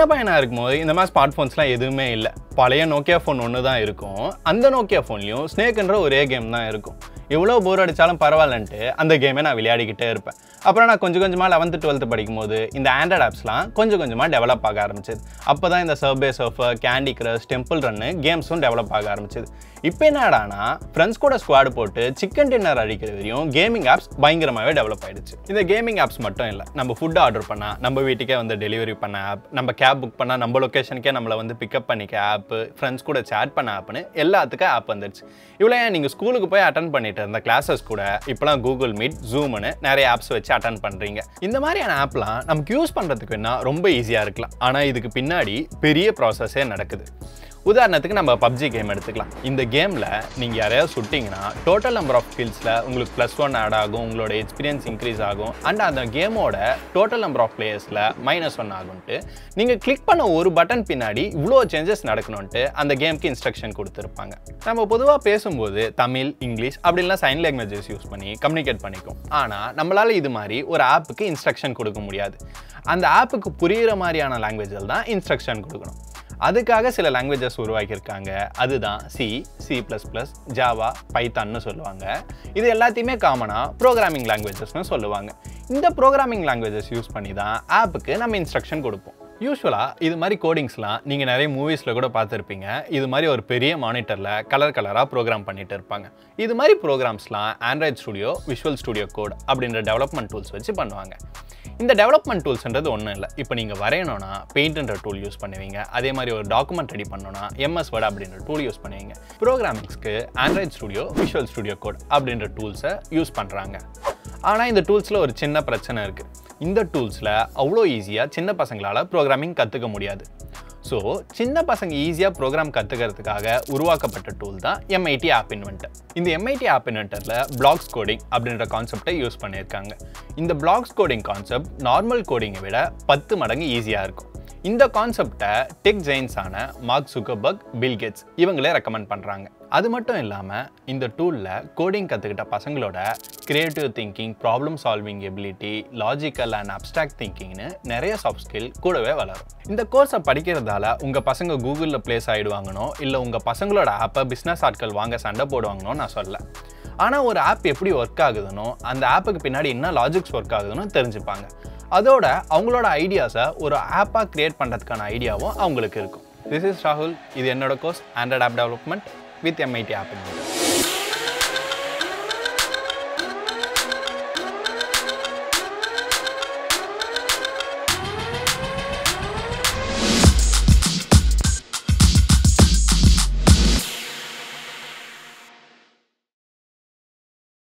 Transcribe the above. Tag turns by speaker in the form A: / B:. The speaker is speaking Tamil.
A: பையனாக இருக்கும்போது இந்த மாதிரி ஸ்மார்ட் ஃபோன்ஸ்லாம் எதுவுமே இல்லை பழைய நோக்கியா ஃபோன் ஒன்று தான் இருக்கும் அந்த நோக்கியா ஃபோன்லேயும் ஸ்னேக்ன்ற ஒரே கேம் தான் இருக்கும் எவ்வளோ போர் அடித்தாலும் பரவாயில்லன்ட்டு அந்த கேமை நான் விளையாடிக்கிட்டே இருப்பேன் அப்புறம் நான் கொஞ்சம் கொஞ்சமாக லெவன்த்து டுவெல்த்து படிக்கும்போது இந்த ஆண்ட்ராய்ட் ஆப்ஸ்லாம் கொஞ்சம் கொஞ்சமாக டெவலப் ஆக ஆரம்பிச்சது அப்போ தான் இந்த subway surfer candy crush temple ரன்னு கேம்ஸும் டெவலப் ஆக ஆரம்பிச்சது இப்போ என்னடானா ஃப்ரெண்ட்ஸ் கூட ஸ்குவாடு போட்டு சிக்கன் டின்னர் அடிக்கிற வரையும் கேமிங் ஆப்ஸ் பயங்கரமாகவே டெவலப் ஆயிடுச்சு இந்த கேமிங் ஆப்ஸ் மட்டும் இல்லை நம்ம ஃபுட் ஆர்டர் பண்ணால் நம்ம வீட்டுக்கே வந்து டெலிவரி பண்ண ஆப் நம்ம கேப் புக் பண்ணால் நம்ம லொக்கேஷனுக்கே நம்மளை வந்து பிக்கப் பண்ணிக்க ஆப்பு ஃப்ரெண்ட்ஸ் கூட சேட் பண்ண ஆப்னு எல்லாத்துக்கும் ஆப் வந்துடுச்சு இவ்வளோ ஏன் நீங்கள் ஸ்கூலுக்கு போய் அட்டன் பண்ணிட்டு இருந்த கிளாஸஸ் கூட இப்போலாம் கூகுள் மீட் ஜூம்னு நிறைய ஆப்ஸ் வச்சு அட்டன் பண்ணுறீங்க இந்த மாதிரியான ஆப்லாம் நமக்கு யூஸ் பண்ணுறதுக்கு வேணா ரொம்ப ஈஸியாக இருக்கலாம் ஆனால் இதுக்கு பின்னாடி பெரிய ப்ராசஸே நடக்குது உதாரணத்துக்கு நம்ம பப்ஜி கேம் எடுத்துக்கலாம் இந்த கேமில் நீங்கள் யாரையாவது சுட்டிங்கன்னா டோட்டல் நம்பர் ஆஃப் கில்ஸில் உங்களுக்கு ப்ளஸ் ஒன் ஆட் ஆகும் உங்களோட எக்ஸ்பீரியன்ஸ் இன்க்ரீஸ் ஆகும் அண்ட் அந்த கேமோட டோட்டல் நம்பர் ஆஃப் பிளேயர்ஸில் மைனஸ் ஒன் ஆகும்ட்டு நீங்கள் கிளிக் பண்ண ஒரு பட்டன் பின்னாடி இவ்வளோ சேஞ்சஸ் நடக்கணும்ட்டு அந்த கேமுக்கு இன்ஸ்ட்ரக்ஷன் கொடுத்துருப்பாங்க நம்ம பொதுவாக பேசும்போது தமிழ் இங்கிலீஷ் அப்படின்லாம் சைன் லாங்குவேஜஸ் யூஸ் பண்ணி கம்யூனிகேட் பண்ணிக்கும் ஆனால் நம்மளால் இது மாதிரி ஒரு ஆப்புக்கு இன்ஸ்ட்ரக்ஷன் கொடுக்க முடியாது அந்த ஆப்புக்கு புரிகிற மாதிரியான லாங்குவேஜில் தான் இன்ஸ்ட்ரக்ஷன் கொடுக்கணும் அதுக்காக சில லாங்குவேஜஸ் உருவாக்கியிருக்காங்க அதுதான் C C plus plus Java பைத்தான்னு சொல்லுவாங்க இது எல்லாத்தையுமே காமனாக ப்ரோக்ராமிங் லாங்குவேஜஸ்னு சொல்லுவாங்க இந்த ப்ரோக்ராமிங் லாங்குவேஜஸ் யூஸ் பண்ணி தான் ஆப்புக்கு நம்ம இன்ஸ்ட்ரக்ஷன் கொடுப்போம் யூஸ்வலாக இது மாதிரி கோடிங்ஸ்லாம் நீங்கள் நிறைய மூவிஸில் கூட பார்த்துருப்பீங்க இது மாதிரி ஒரு பெரிய மானிட்டரில் கலர் கலராக ப்ரோக்ராம் பண்ணிட்டு இருப்பாங்க இது மாதிரி ப்ரோக்ராம்ஸ்லாம் android studio visual studio code அப்படின்ற டெவலப்மெண்ட் டூல்ஸ் வச்சு பண்ணுவாங்க இந்த டெவலப்மெண்ட் டூல்ஸ்ன்றது ஒன்றும் இல்லை இப்போ நீங்கள் வரையணும்னா பெயிண்ட்ன்ற டூல் யூஸ் பண்ணுவீங்க அதே மாதிரி ஒரு டாக்குமெண்ட் ரெடி பண்ணணும்னா எம்எஸ் வேர்ட் அப்படின்ற டூல் யூஸ் பண்ணுவீங்க ப்ரோக்ராமிங்ஸ்க்கு android studio visual studio code அப்படின்ற டூல்ஸை யூஸ் பண்ணுறாங்க ஆனால் இந்த டூல்ஸில் ஒரு சின்ன பிரச்சனை இருக்குது இந்த டூல்ஸில் அவ்வளோ ஈஸியாக சின்ன பசங்களால் ப்ரோக்ராமிங் கற்றுக்க முடியாது ஸோ சின்ன பசங்க ஈஸியாக ப்ரோக்ராம் கற்றுக்கிறதுக்காக உருவாக்கப்பட்ட டூல் தான் எம்ஐடி ஆப் இன்வென்டர் இந்த எம்ஐடி ஆப் இன்வென்டரில் பிளாக்ஸ் கோடிங் அப்படின்ற கான்செப்டை யூஸ் பண்ணியிருக்காங்க இந்த பிளாக்ஸ் கோடிங் கான்செப்ட் நார்மல் கோடிங்கை விட பத்து மடங்கு ஈஸியாக இருக்கும் இந்த கான்செப்டை டெக் ஜெயின்ஸான மார்க் சுகர்பர்க் பில் கேட்ஸ் இவங்களே ரெக்கமெண்ட் பண்ணுறாங்க அது மட்டும் இல்லாமல் இந்த டூலில் கோடிங் கற்றுக்கிட்ட பசங்களோட creative thinking problem solving ability logical and abstract திங்கிங்னு நிறைய சாஃப்ட் ஸ்கில் கூடவே வளரும் இந்த கோர்ஸை படிக்கிறதால உங்கள் பசங்க கூகுளில் ப்ளேஸ் ஆகிடுவாங்கனோ இல்லை உங்கள் பசங்களோட ஆப்பை பிஸ்னஸ் ஆட்கள் வாங்க சண்டை போடுவாங்கனோ நான் சொல்ல ஆனால் ஒரு ஆப் எப்படி ஒர்க் ஆகுதுனோ அந்த ஆப்புக்கு பின்னாடி என்ன லாஜிக்ஸ் ஒர்க் ஆகுதுன்னு தெரிஞ்சுப்பாங்க அதோட அவங்களோட ஐடியாஸை ஒரு ஆப்பாக க்ரியேட் பண்ணுறதுக்கான ஐடியாவும் அவங்களுக்கு இருக்கும் திஸ் இஸ் ராகுல் இது என்னோட course android app development with MIT app